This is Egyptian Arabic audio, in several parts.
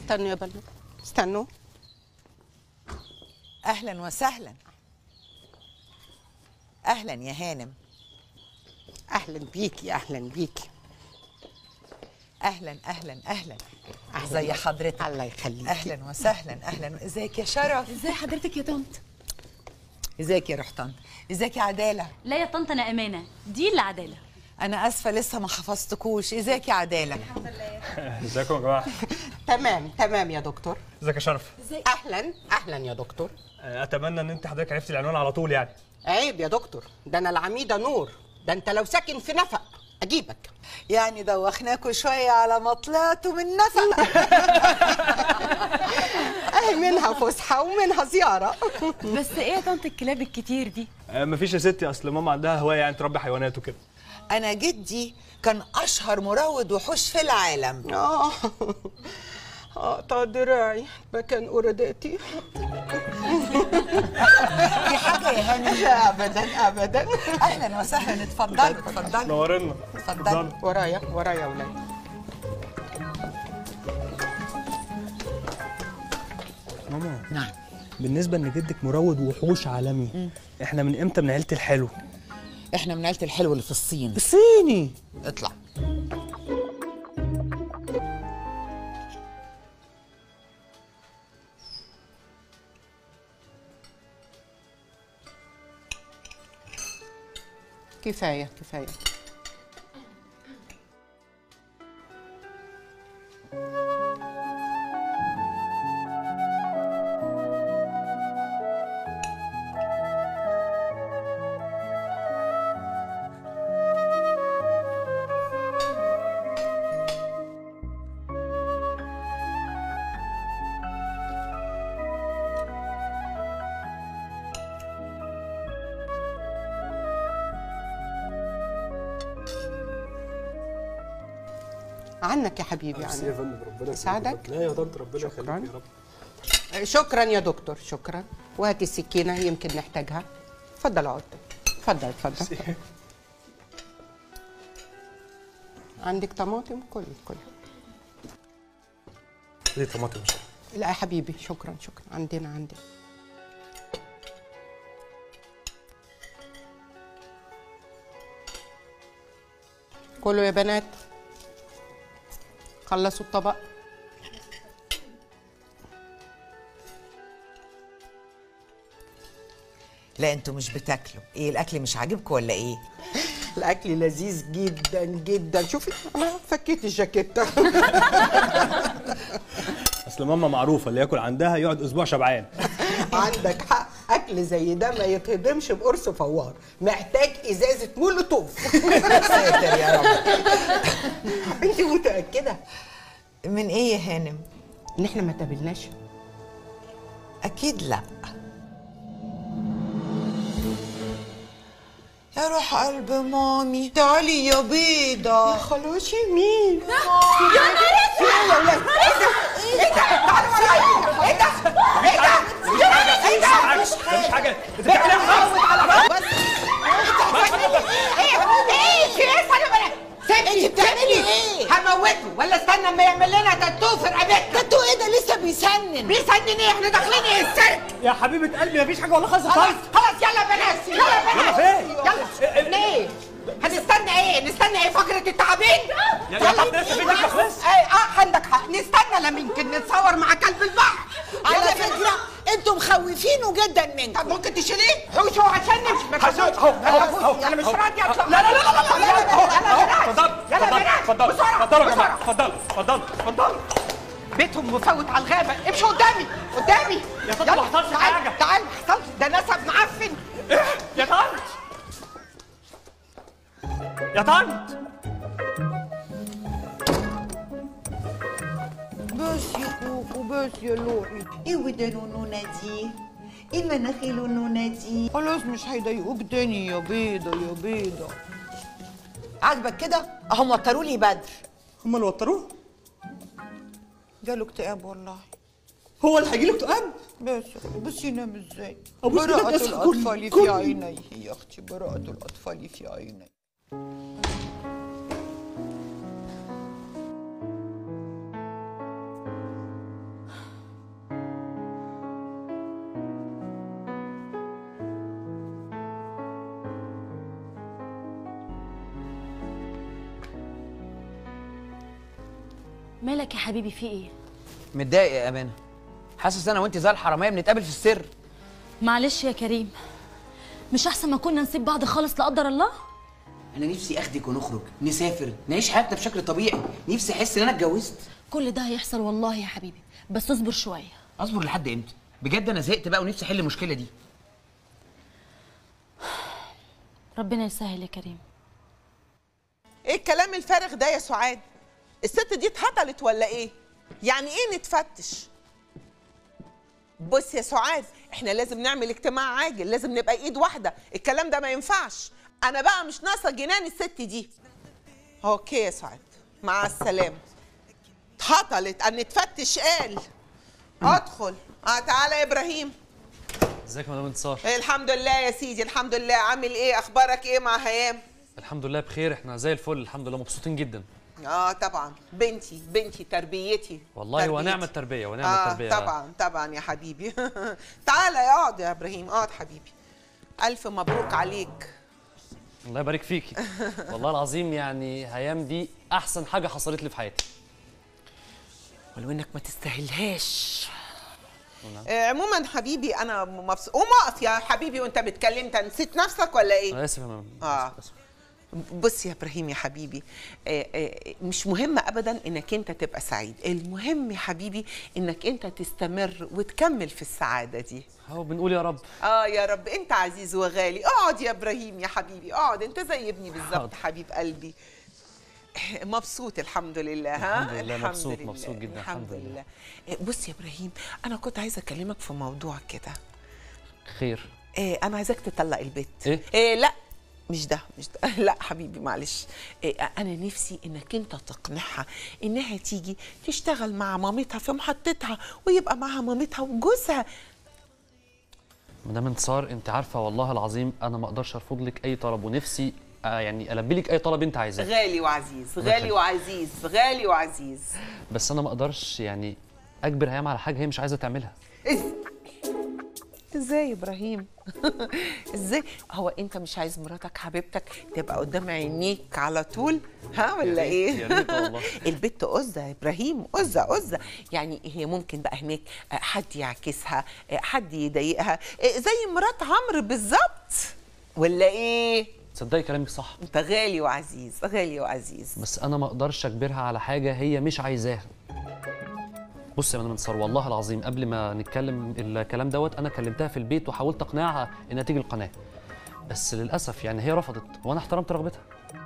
استنوا يا بنات استنوا اهلا وسهلا اهلا يا هانم اهلا بيكي اهلا بيكي اهلا اهلا اهلا أهلاً. زي حضرتك الله يخليكي اهلا وسهلا اهلا ازيك يا شرف ازاي حضرتك يا طنط ازيك يا رحتان ازيك يا عداله لا يا طنط انا امانه دي اللي عداله انا اسفه لسه ما حفظتكوش ازيك يا عداله ازيكم يا جماعه تمام تمام يا دكتور ازيك يا شرف اهلا اهلا يا دكتور اتمنى ان انت حضرتك عرفتي العنوان على طول يعني عيب يا دكتور ده انا العميده نور ده انت لو ساكن في نفق اجيبك يعني دوخناكوا شويه على ما طلعتوا من نفق اهي منها فسحه ومنها زياره بس ايه يا طنط الكلاب الكتير دي آه، مفيش يا ستي اصل ماما عندها هوايه يعني تربي حيوانات وكده انا جدي كان اشهر مروض وحوش في العالم اه اقطع دراعي مكان قرداتي في حاجه يا هانم لا ابدا ابدا اهلا وسهلا اتفضلوا اتفضلوا نورنا اتفضلوا ورايا ورايا يا ولاد ماما نعم بالنسبه ان جدك مروض وحوش عالمي احنا من امتى من عيله الحلو احنا من عيله الحلو اللي في الصين الصيني اطلع كفايه كفايه عنك يا حبيبي عنك فندم ربنا يسعدك. لا يا طنط ربنا شكراً. يخليك يا رب شكرا يا دكتور شكرا وهاتي السكينه يمكن نحتاجها اتفضل اقعد اتفضل اتفضل عندك طماطم كل كل دي طماطم يا شرف لا يا حبيبي شكرا شكرا عندنا عندنا كله يا بنات خلصوا الطبق لا انتوا مش بتاكلوا ايه الاكل مش عاجبكم ولا ايه الاكل لذيذ جدا جدا شوفي انا فكيت الجاكيته اصل ماما معروفه اللي ياكل عندها يقعد اسبوع شبعان عندك حق اكل زي ده ما يتهضمش بقرص فوار محتاج ازازه مولوتوف ساتر يا رب انت متاكده من ايه يا هانم ان احنا ما تقابلناش اكيد لا يا روح قلب مامي تعالي يا بيضة خلاص مين ده مش حاجه انت بتعملها انت بتعملي ايه؟ هموته ولا استنى اما يعمل لنا تاتو في رقبتنا تاتو ايه ده لسه بيسنن بيسنن ايه احنا داخلين ايه السيرك يا حبيبه قلبي مفيش حاجه والله خالص خلاص خلاص يلا يا بنات يلا يا يلا بنات فين؟ يلا ليه؟ هنستنى ايه؟ نستنى ايه فقرة التعابين؟ يا يا حبيبتي بنتك بس ايه اه عندك حق نستنى لما يمكن نتصور مع كلب البحر على يلا يا بنات. فكرة انتوا مخوفينه جدا منكم طب ممكن تشيليه؟ حوشه عشان نمشي ما حسن، تخافوش. أهو، ما أهو، تخافوش. أهو، انا مش أهو. راضي اطلع لا لا لا لا لا يلا يلا يلا اتفضل يلا يا بنات اتفضل بسرعة اتفضل يا بسرعة جماعه اتفضل اتفضل اتفضل بيتهم مفوت على الغابة امشوا قدامي قدامي يا طنط يلا، ما حصلش تعال، حاجة. تعال ما حصلش ده نسب معفن يا طنط يا طنط بس يا كوكو بس يا لوحي ايه ودانه نونة دي ايه مناخيله نونة دي خلاص مش هيضايقوك تاني يا بيضة يا بيضة عاجبك كده اهو موتروا لي بدر هما اللي وتروه جاله اكتئاب والله هو اللي هيجيله اكتئاب بس بص ينام ازاي أبوس إيدك براءة بس، كل- الأطفال كل- في عينيه يا أختي براءة الأطفال في عينيه مالك يا حبيبي في ايه متضايق يا امانه حاسس انا وانت زي الحراميه بنتقابل في السر معلش يا كريم مش احسن ما كنا نسيب بعض خالص لا قدر الله انا نفسي اخدك ونخرج نسافر نعيش حياتنا بشكل طبيعي نفسي احس ان انا اتجوزت كل ده هيحصل والله يا حبيبي بس اصبر شويه اصبر لحد امتى بجد انا زهقت بقى ونفسي احل المشكله دي ربنا يسهل يا كريم ايه الكلام الفارغ ده يا سعاد الست دي اتهطلت ولا ايه يعني ايه نتفتش بص يا سعاد احنا لازم نعمل اجتماع عاجل لازم نبقى ايد واحده الكلام ده ما ينفعش انا بقى مش ناقصه جنان الست دي اوكي يا سعاد مع السلامه اتهطلت ان نتفتش قال ادخل اه تعالى يا ابراهيم ازيك يا مدام انتصار الحمد لله يا سيدي الحمد لله عامل ايه اخبارك ايه مع هيام الحمد لله بخير احنا زي الفل الحمد لله مبسوطين جدا اه طبعا بنتي بنتي تربيتي والله تربيتي. ونعم التربيه ونعم آه التربيه طبعا طبعا يا حبيبي تعالى اقعد يا ابراهيم اقعد حبيبي الف مبروك عليك الله يبارك فيكي والله العظيم يعني هيام دي احسن حاجه حصلت لي في حياتي ولو انك ما تستاهلهاش آه عموما حبيبي انا مبسوط قوم اقف يا حبيبي وانت بتكلم انت نسيت نفسك ولا ايه انا اسف يا ماما آه. آسف، آسف. بص يا ابراهيم يا حبيبي آه، آه، مش مهم ابدا انك انت تبقى سعيد المهم يا حبيبي انك انت تستمر وتكمل في السعاده دي اهو بنقول يا رب اه يا رب انت عزيز وغالي اقعد يا ابراهيم يا حبيبي اقعد انت زي ابني بالظبط حاضر. حبيب قلبي مبسوط الحمد لله ها الحمد لله، مبسوط- مبسوط جدا، الحمد الحمد لله. لله إيه، بص يا ابراهيم انا كنت عايزه اكلمك في موضوع كده خير إيه انا عايزاك تطلق البيت إيه؟ إيه لا مش ده مش ده لا حبيبي معلش إيه انا نفسي انك انت تقنعها انها تيجي تشتغل مع مامتها في محطتها ويبقى معاها مامتها وجوزها مدام انتصار انت عارفه والله العظيم انا ما اقدرش ارفض لك اي طلب ونفسي آه يعني البي لك اي طلب انت عايزاه غالي وعزيز الله غالي يخليك. وعزيز غالي وعزيز بس انا ما اقدرش يعني اجبر هيام على حاجه هي مش عايزه تعملها ازاي يا ابراهيم ازاي هو انت مش عايز مراتك حبيبتك تبقى قدام عينيك على طول ها ولا ريت- ايه يا ريت والله. البت قزه يا ابراهيم قزه قزه يعني هي ممكن بقى هناك آه، حد يعكسها آه، حد يضايقها آه، زي مرات عمرو بالظبط ولا ايه تصدقي كلامك صح انت غالي وعزيز غالي وعزيز بس انا ما اقدرش اجبرها على حاجه هي مش عايزاها بص يا مدام انتصار والله العظيم قبل ما نتكلم الكلام دوت انا كلمتها في البيت وحاولت اقنعها انها تيجي القناه بس للاسف يعني هي رفضت وانا احترمت رغبتها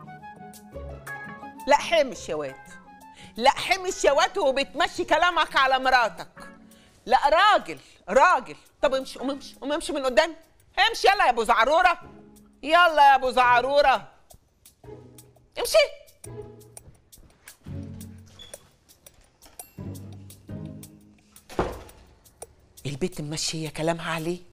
لا حمش يا واد لا حمش يا واد وبتمشي كلامك على مراتك لا راجل راجل طب امشي قوم امشي قوم امشي من قدامي امشي يلا يا ابو زعروره يلا يا ابو زعروره امشي البيت ممشيه كلامها عليه